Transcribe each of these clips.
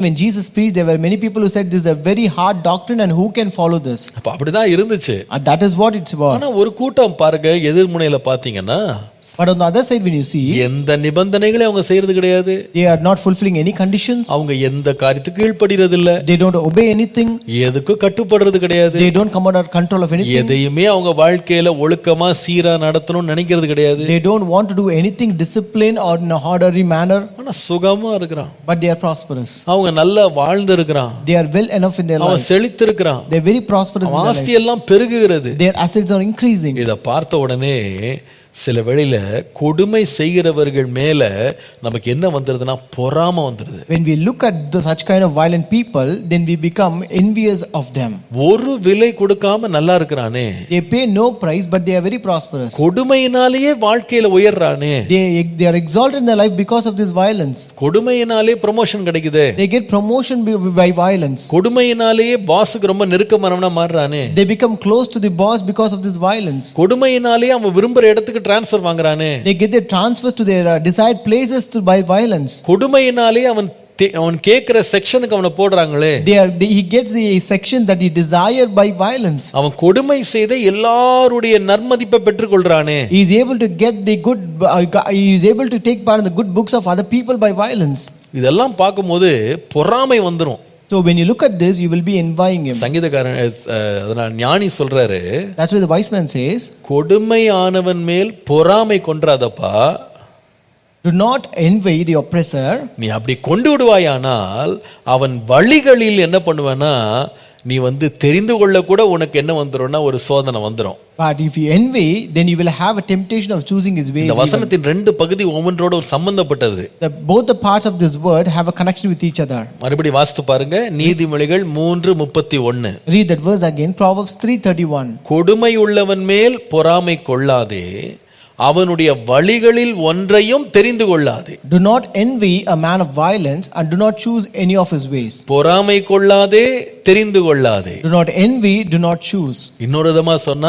when Jesus preached, there were many people who said this is a very hard doctrine and who can follow this? அப்ப அப்படிதான் இருந்துச்சு And that is what it was. ஆனா ஒரு கூட்டம் பாருங்க எதிர்முனையில பாத்தீங்கன்னா But on the other side, when you see, எந்த நிபந்தனைகளையும் அவங்க செய்யறது கிடையாது they are not fulfilling any conditions, அவங்க எந்த காரியத்துக்கு கீழ்ப்படுகிறது இல்ல they don't obey anything, எதுக்கும் கட்டுப்படுறது கிடையாது they don't come under control of anything, எதையுமே அவங்க வாழ்க்கையில ஒழுக்கமா சீரா நடத்தணும்னு நினைக்கிறது கிடையாது they don't want to do anything disciplined or in a orderly manner, ஆனா சுகமா இருக்கிறான் but they are prosperous. அவங்க நல்லா வாழ்ந்து இருக்கிறான் They are well enough in their அவன் life, செழித்து இருக்கிறான் they are very prosperous in their life, ஆஸ்தி எல்லாம் பெருகுகிறது their assets are increasing. இதை பார்த்த உடனே சில வேளையில கொடுமை செய்கிறவர்கள் மேல நமக்கு என்ன வந்துருதுன்னா பொறாம வந்துருது When we look at the, such kind of violent people, then we become envious of them. ஒரு விலை கொடுக்காம நல்லா இருக்கிறானே They pay no price, but they are very prosperous. கொடுமையினாலேயே வாழ்க்கையில உயர்றானே They, they are exalted in their life because of this violence. கொடுமையினாலே promotion கிடைக்குது They get promotion by, by violence. கொடுமையினாலேயே பாஸுக்கு ரொம்ப நெருக்கமானவனா மாறுறானே They become close to the boss because of this violence. கொடுமையினாலேயே அவன் விரும்புற இடத்துக்கு டிரான்ஸ்ஃபர் வாங்குறானே They get their transfers to their uh, desired places to by violence. கொடுமையினாலேயே அவன் தே- அவன் கேட்கிற செக்ஷனுக்கு அவனை போடுறாங்களே They are, they, he gets the section that he desired by violence. அவன் கொடுமை செய்த எல்லாருடைய நன்மதிப்பை பெற்றுக்கொள்றானே He is able to get the good, uh, he is able to take part in the good books of other people by violence. இதெல்லாம் பார்க்கும்போது பொறாமை வந்துரும் So when you look at this, you will be envying him. சங்கீதக்காரன் அஹ், அதனால ஞானி சொல்றாரு That's why the wise man says, கொடுமையானவன் மேல் பொறாமை கொன்றாதப்பா Do not envy the oppressor. நீ அப்படி கொண்டு விடுவாயானால் அவன் வழிகளில் என்ன பண்ணுவேன்னா நீ வந்து தெரிந்து கொள்ள கூட உனக்கு என்ன வந்துரும்னா ஒரு சோதனை வந்துரும் But if you envy, then you will have a temptation of choosing his ways. இந்த வசனத்தின் ரெண்டு பகுதி ஒவ்வொன்றோட ஒரு சம்பந்தப்பட்டது The, both the parts of this word have a connection with each other. மறுபடி வாசித்து பாருங்க நீதிமொழிகள் மூன்று முப்பத்தி ஒன்னு Read that verse again, Proverbs 3:31. கொடுமை உள்ளவன் மேல் பொறாமை கொள்ளாதே அவனுடைய வழிகளில் ஒன்றையும் தெரிந்து கொள்ளாதே Do not envy a man of violence and do not choose any of his ways. பொறாமை கொள்ளாதே தெரிந்து கொள்ளாதே Do not envy, do not choose. இன்னொரு விதமா சொன்னா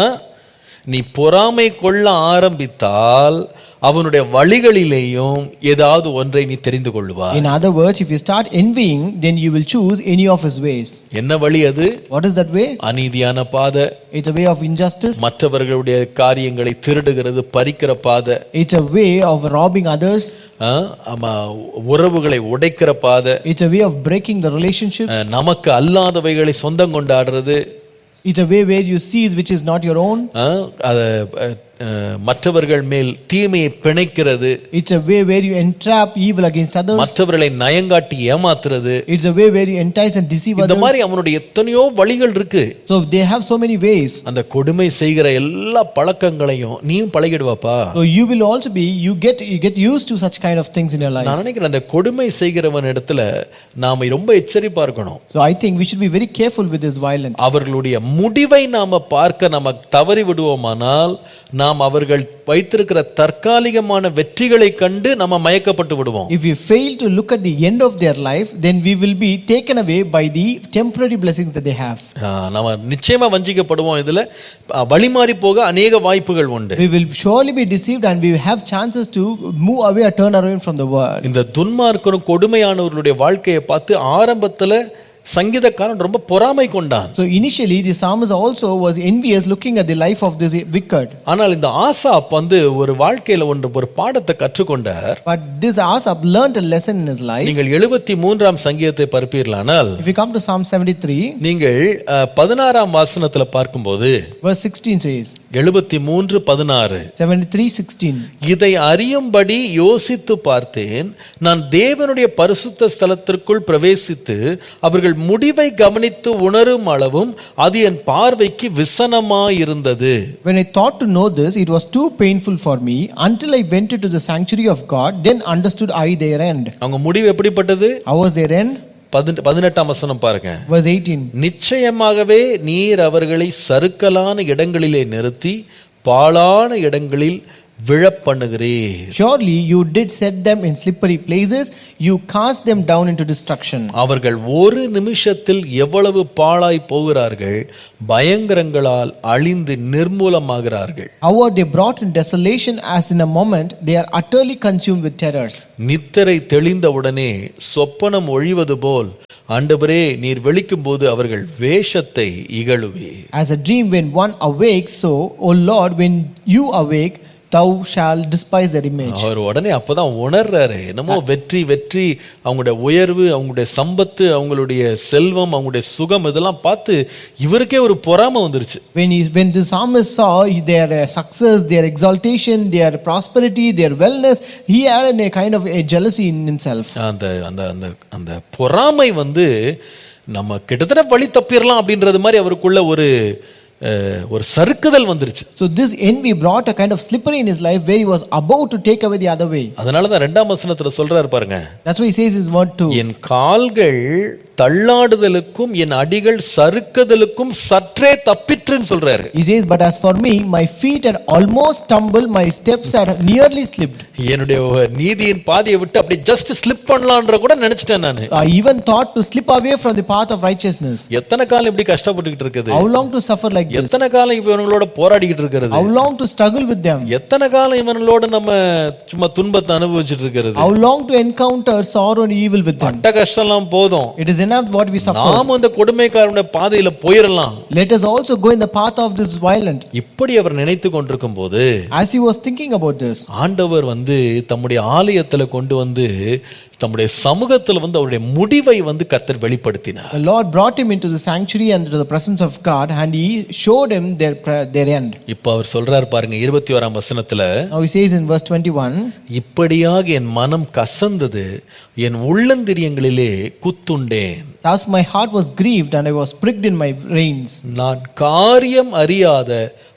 நீ பொறாமை கொள்ள ஆரம்பித்தால் அவனுடைய வழிகளிலேயும் ஏதாவது ஒன்றை நீ தெரிந்து கொள்வாய் In other words, if you start envying, then you will choose any of his ways. என்ன வழி அது What is that way? அநீதியான பாதை It's a way of injustice. மற்றவர்களுடைய காரியங்களை திருடுகிறது பறிக்கிற பாதை It's a way of robbing others. ஆ, ஆமா உறவுகளை உடைக்கிற பாதை It's a way of breaking the relationships. அஹ், நமக்கு அல்லாதவைகளை சொந்தம் கொண்டாடுறது It's a way where you seize which is not your own. அஹ், அத அஹ், அஹ், மற்றவர்கள் மேல் தீமையை பிணைக்கிறது It's a way where you entrap evil against others. மற்றவர்களை நயங்காட்டி ஏமாத்துறது It's a way where you entice and deceive இந்த others. மாதிரி அவனுடைய எத்தனையோ வழிகள் இருக்கு So they have so many ways. அந்த கொடுமை செய்கிற எல்லா பழக்கங்களையும் நீயும் பழகிடுவாப்பா So you will also be you get you get used to such kind of things in your life. நான் நினைக்கிறேன் அந்த கொடுமை செய்கிறவன் இடத்துல நாம ரொம்ப எச்சரிப்பா இருக்கணும் So I think we should be very careful with this violence. அவர்களுடைய முடிவை நாம பார்க்க நம்ம தவறி விடுவோமானால் நாம் அவர்கள் வைத்திருக்கிற தற்காலிகமான வெற்றிகளை கண்டு நம்ம மயக்கப்பட்டு விடுவோம் If we fail to look at the end of their life, then we will be taken away by the temporary blessings that they have. ஆ, நம்ம நிச்சயமா வஞ்சிக்கப்படுவோம் இதுல அ, வழிமாறி போக அநேக வாய்ப்புகள் உண்டு We will surely be deceived and we will have chances to move away or turn away from the world. இந்த துன்மார்க்கரும் கொடுமையானவர்களுடைய வாழ்க்கையை பார்த்து ஆரம்பத்துல சங்கீதக்காரன் ரொம்ப பொறாமை கொண்டான் So initially, the psalmist also was envious looking at the life of this wicked. ஆனால் இந்த ஆசாப் வந்து ஒரு வாழ்க்கையில ஒன்று ஒரு பாடத்தை கற்றுக்கொண்டார் But this Asaph learned a lesson in his life. நீங்கள் எழுபத்தி மூன்றாம் சங்கீதத்தை பருப்பீர்களானால் If you come to Psalm 73, நீங்கள் அ, பதினாறாம் வாசனத்துல பார்க்கும்போது verse 16 says, எழுபத்தி மூன்று பதினாறு 73 16. இதை அறியும்படி யோசித்து பார்த்தேன் நான் தேவனுடைய பரிசுத்த ஸ்தலத்திற்குள் பிரவேசித்து அவர்கள் முடிவை கவனித்து உணரும் அளவும் அது என் பார்வைக்கு விசனமாயிருந்தது When I thought to know this, it was too painful for me until I went into the sanctuary of God, then understood I their end. அவங்க முடிவு எப்படிப்பட்டது How was their end? பதினெட்டு பதினெட்டாம் வசனம் பாருங்க Verse 18. நிச்சயமாகவே நீர் அவர்களை சறுக்கலான இடங்களிலே நிறுத்தி பாழான இடங்களில் விழப் பண்ணுகிறீர் Surely you did set them in slippery places, you cast them down into destruction. அவர்கள் ஒரு நிமிஷத்தில் எவ்வளவு பாழாய் போகிறார்கள் பயங்கரங்களால் அழிந்து நிர்மூலமாகிறார்கள் How are they brought in desolation as in a moment they are utterly consumed with terrors? நித்திரை தெளிந்தவுடனே சொப்பனம் ஒழிவது போல் ஆண்டவரே நீர் வெளிக்கும் போது அவர்கள் வேஷத்தை இகழுவே As a dream when one awakes, so, O Lord, when you awake, thou shalt despise their image. அவர் உடனே அப்பதான் உணர்றாரு என்னமோ வெற்றி வெற்றி அவங்களுடைய உயர்வு அவங்களுடைய சம்பத்து அவங்களுடைய செல்வம் அவங்களுடைய சுகம் இதெல்லாம் பார்த்து இவருக்கே ஒரு பொறாமை வந்துருச்சு When, he, when the psalmist saw their uh, success, their exaltation, their prosperity, their wellness, he had a kind of a jealousy in himself. அந்த அந்த அந்த அந்த பொறாமை வந்து நம்ம கிட்டத்தட்ட வழி தப்பிடலாம் அப்படின்றது மாதிரி அவருக்குள்ள ஒரு அஹ், ஒரு சறுக்குதல் வந்துருச்சு So this envy brought a kind of slippery in his life where he was about to take away the other way. அதனால தான் ரெண்டாம் வசனத்துல சொல்றாரு பாருங்க That's why he says his word too. என் கால்கள் தள்ளாடுதலுக்கும் என் அடிகள் சறுக்குதலுக்கும் சற்றே தப்பிற்றுன்னு சொல்றாரு He says, But as for me, my feet had almost stumbled, my steps had nearly slipped. என்னுடைய நீதியின் பாதையை விட்டு அப்படி ஜஸ்ட் ஸ்லிப் பண்ணலான்ற கூட நினைச்சிட்டேன் நான் I even thought to slip away from the path of righteousness. எத்தனை காலம் இப்படி கஷ்டப்பட்டுக்கிட்டு இருக்குது How long to suffer like this? எத்தனை காலம் இவங்களோட போராடிக்கிட்டு இருக்கிறது How long to struggle with them? எத்தனை காலம் இவங்களோட நம்ம சும்மா துன்பத்தை அனுபவிச்சுட்டு இருக்கிறது How long to encounter sorrow and evil with them? பட்ட கஷ்டம்லாம் போதும் It is enough what we suffer. நாம அந்த கொடுமைக்காரனுடைய பாதையில போயிடலாம் Let us also go in the path of this violent. இப்படி அவர் நினைத்து கொண்டிருக்கும் போது As he was thinking about this, ஆண்டவர் வந்து தம்முடைய ஆலயத்துல கொண்டு வந்து தம்முடைய சமூகத்துல வந்து அவருடைய முடிவை வந்து கர்த்தர் வெளிப்படுத்தினார் the Lord brought him into the sanctuary and into the presence of God, and he showed him their, pre- their end. இப்ப அவர் சொல்றார் பாருங்க இருபத்தி ஓராம் வசனத்துல Now he says in verse 21 இப்படியாக என் மனம் கசந்தது என் உள்ளந்திரியங்களிலே குத்துண்டேன் Thus my heart was grieved, and I was pricked in my reins. நான் காரியம் அறியாத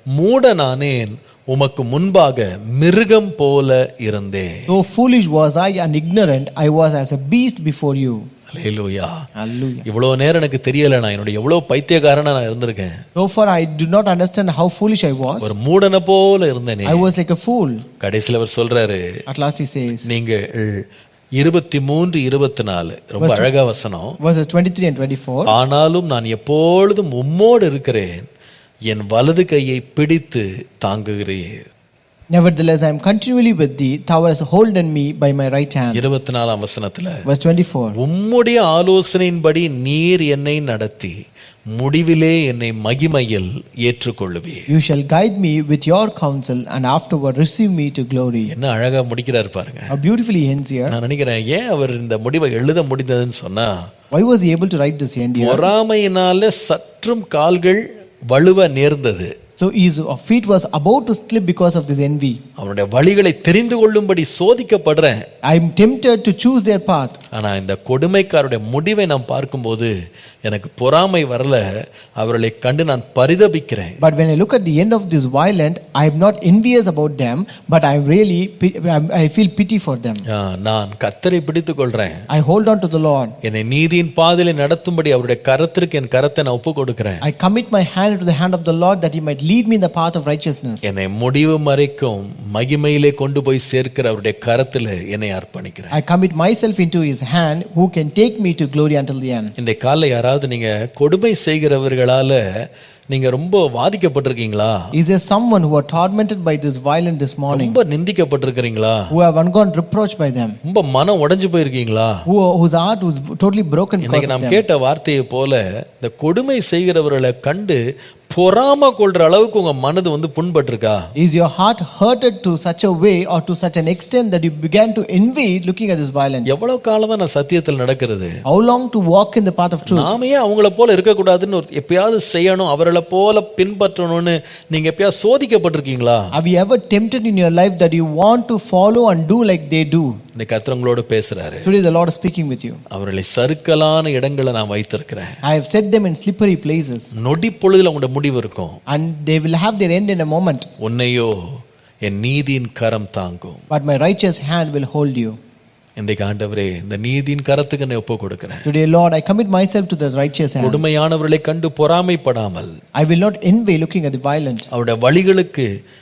மூடனானேன் உமக்கு முன்பாக மிருகம் போல இருந்தேன் Though foolish was I and ignorant, I was as a beast before you. Hallelujah Hallelujah. இவ்வளோ நேரம் எனக்கு தெரியல நான் என்னுடைய எவ்வளோ பைத்தியக்காரனா நான் இருந்திருக்கேன் So far, I do not understand how foolish I was. ஒரு மூடனை போல இருந்தேனே I was like a fool. கடைசியில் அவர் சொல்றாரு At last, he says, நீங்கள் இருபத்தி மூன்று இருபத்தி நாலு ரொம்ப அழகா வசனம் verses 23 and 24. ஆனாலும் நான் எப்பொழுதும் உம்மோடு இருக்கிறேன் என் வலது கையை பிடித்து தாங்குகிறேன் Nevertheless, I am continually with thee. Thou hast holden me by my right hand. இருபத்தி நாலாம் வசனத்துல Verse 24. உம்முடைய ஆலோசனையின்படி நீர் என்னை நடத்தி முடிவிலே என்னை மகிமையில் ஏற்றுக்கொள்ளுவீர் You shall guide me with your counsel, and afterward receive me to glory. என்ன அழகா முடிக்கிறார் பாருங்க How beautifully he ends here. நான் நினைக்கிறேன் ஏன் அவர் இந்த முடிவை எழுத முடிந்ததுன்னு சொன்னா Why was he able to write this end here? பொறாமையினால சற்றும் கால்கள் வலுவ நேர்ந்தது So his feet was about to slip because of this envy. அவனுடைய வழிகளை தெரிந்து கொள்ளும்படி சோதிக்கப்படுறேன் I am tempted to choose their path. ஆனா இந்த கொடுமைக்காருடைய முடிவை நான் பார்க்கும்போது எனக்கு பொறாமை வரல அவர்களை கண்டு நான் பரிதபிக்கிறேன் But when I look at the end of this violent, I am not envious about them, but I really pi- I I feel pity for them. ஆ, நான் கத்தரை பிடித்துக் கொள்றேன் I hold on to the Lord. என்னை நீதியின் பாதையில நடத்தும்படி அவருடைய கரத்திற்கு என் கரத்தை நான் ஒப்பு கொடுக்கிறேன் I commit my hand into the hand of the Lord that He might lead me in the path of righteousness. என்னை முடிவு மறைக்கும் மகிமையிலே கொண்டு போய் சேர்க்கிற அவருடைய கரத்துல என்னை அர்ப்பணிக்கிறேன் I commit myself into His hand who can take me to glory until the end. இந்த காலைல யாராவது நீங்க கொடுமை செய்கிறவர்களால நீங்க ரொம்ப பாதிக்கப்பட்டிருக்கீங்களா Is there someone who are tormented by this violence this morning, ரொம்ப நிந்திக்கப்பட்டிருக்கிறீங்களா who have undergone reproach by them, ரொம்ப மனம் உடைஞ்சு போயிருக்கீங்களா who, whose heart was totally broken because இன்னைக்கு of நாம் them? கேட்ட வார்த்தையை போல இந்த கொடுமை செய்கிறவர்களை கண்டு பொறாம கொள்ற அளவுக்கு உங்க மனது வந்து புண்பட்டிருக்கா Is your heart hurted to such a way or to such an extent that you began to envy looking at this violence? எவ்வளவு காலம் தான் நான் சத்தியத்தில் நடக்கிறது How long to walk in the path of truth? நாம ஏன் அவங்கள போல இருக்கக்கூடாதுன்னு ஒரு எப்பயாவது செய்யணும் அவர்களை போல பின்பற்றணும்னு நீங்க எப்பயாவது சோதிக்கப்பட்டிருக்கீங்களா Have you ever tempted in your life that you want to follow and do like they do? இந்த கத்திரங்களோட பேசுறாரு Today the Lord is speaking with you. அவர்களை சறுக்கலான இடங்களை நான் வைத்திருக்கிறேன் I have set them in slippery places, நொடி பொழுதுல உங்களோட முடிவு இருக்கும் and they will have their end in a moment. உன்னையோ என் நீதியின் கரம் தாங்கும் But my righteous hand will hold you. இன்றைக்கு ஆண்டவரே இந்த நீதியின் கரத்துக்கு நான் ஒப்பு கொடுக்கிறேன் Today, Lord, I commit myself to the righteous hand. கொடுமையானவர்களை கண்டு பொறாமைப்படாமல் I will not envy looking at the violent. அவருடைய வழிகளுக்கு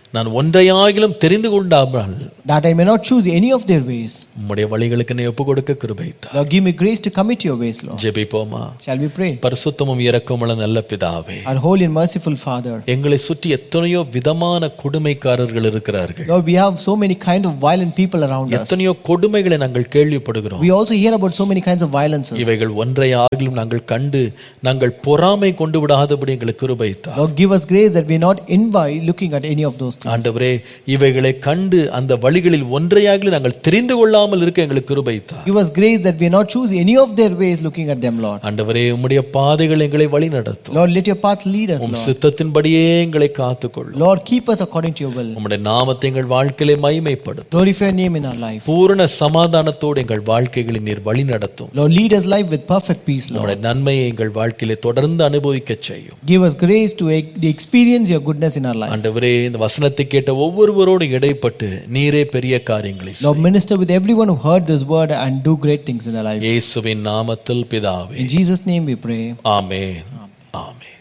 நான் ஒன்றையாகிலும் தெரிந்து கொண்டாமல் that I may not choose any of their ways. உம்முடைய வழிகளுக்கு என்னை ஒப்பு கொடுக்க கிருபைத்தா Lord, give me grace to commit your ways, Lord. ஜெபிப்போமா Shall we pray? பரிசுத்தமும் இரக்கமுள்ள நல்ல பிதாவே Our holy and merciful Father, எங்களை சுற்றி எத்தனையோ விதமான கொடுமைக்காரர்கள் இருக்கிறார்கள் Lord, we have so many kind of violent people around us. எத்தனையோ கொடுமைகளை நாங்கள் கேள்விப்படுகிறோம் We also hear about so many kinds of violences. இவைகள் ஒன்றை ஆகிலும் நாங்கள் கண்டு நாங்கள் பொறாமை கொண்டு விடாதபடி எங்களுக்கு கிருபைத்தா Lord, give us grace that we not envy looking at any of those things. ஆண்டவரே இவைகளை கண்டு அந்த வழிகளில் ஒன்றையாகிலும் நாங்கள் தெரிந்து கொள்ளாமல் இருக்க எங்களுக்கு கிருபைத்தா Give us grace that we not choose any of their ways looking at them, Lord. ஆண்டவரே உம்முடைய பாதைகள் எங்களை வழி நடத்தும் Lord, let your path lead us, um Lord. சித்தத்தின்படியே எங்களை காத்துக்கொள்ளும் Lord, keep us according to your will. உம்முடைய நாமத்தை எங்கள் வாழ்க்கையிலே மகிமைப்படும் Glorify your name in our life. பூரண சமாதானத்தோடு எங்கள் வாழ்க்கைகளை நீர் வழி நடத்தும் Lord, lead us life with perfect peace, Lord. உம்முடைய நன்மையை எங்கள் வாழ்க்கையிலே தொடர்ந்து அனுபவிக்க செய்யும் Give us grace to e- experience your goodness in our life. ஆண்டவரே இந்த வசனத்தை கேட்ட ஒவ்வொருவரோடு இடைப்பட்டு நீரே பெரிய காரியங்களை செய். Lord, minister with everyone who heard this word and do great things in their life. இயேசுவின் நாமத்தில் பிதாவே In Jesus' name we pray. Amen amen